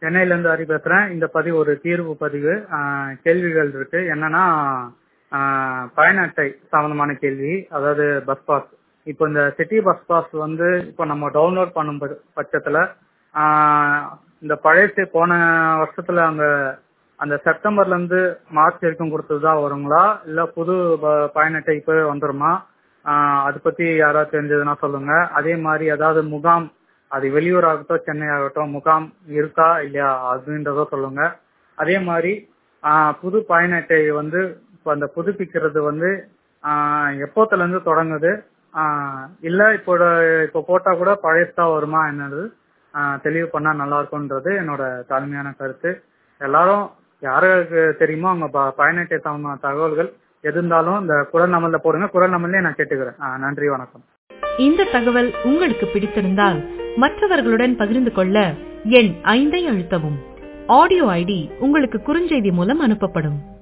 சென்னையில இருந்து ஹரி பேசுறேன் இந்த பதிவு ஒரு தீர்வு பதிவு ஆஹ் கேள்விகள் இருக்கு என்னன்னா ஆஹ் பயண அட்டை சம்பந்தமான கேள்வி அதாவது பஸ் பாஸ் இப்போ இந்த சிட்டி பஸ் பாஸ் வந்து இப்போ நம்ம டவுன்லோட் பண்ணும் பட்ச- பட்சத்துல ஆஹ் இந்த பழைய போன வருஷத்துல அங்க அந்த செப்டம்பர்ல இருந்து மார்ச் வரைக்கும் கொடுத்ததுதான் வருங்களா இல்ல புது ப- பயண அட்டை இப்போ வந்துருமா ஆஹ் அதை பத்தி யாராவது தெரிஞ்சதுன்னா சொல்லுங்க அதே மாதிரி ஏதாவது முகாம் அது வெளியூர் ஆகட்டும் சென்னை ஆகட்டும் முகாம் இருக்கா இல்லையா அப்படின்றத சொல்லுங்க அதே மாதிரி ஆஹ் புது பயண அட்டை வந்து இப்போ அந்த புதுப்பிக்கிறது வந்து ஆஹ் எப்போத்துல இருந்து தொடங்குது ஆஹ் இல்ல இப்போ இப்போ போட்டா கூட பழையசா வருமா என்னது ஆஹ் தெளிவு பண்ணா நல்லா இருக்கும்ன்றது என்னோட தாழ்மையான கருத்து எல்லாரும் யாருக்கு தெரியுமோ அவங்க ப- பயண அட்டை சம்பந்தமான தகவல்கள் எது இருந்தாலும் இந்த குரல் நம்மள போடுங்க குரல் நம்மளே நான் கேட்டுக்கிறேன் ஆஹ் நன்றி வணக்கம் இந்த தகவல் உங்களுக்கு பிடித்திருந்தால் மற்றவர்களுடன் பகிர்ந்து கொள்ள எண் ஐந்தை அழுத்தவும் ஆடியோ ஐடி உங்களுக்கு குறுஞ்செய்தி மூலம் அனுப்பப்படும்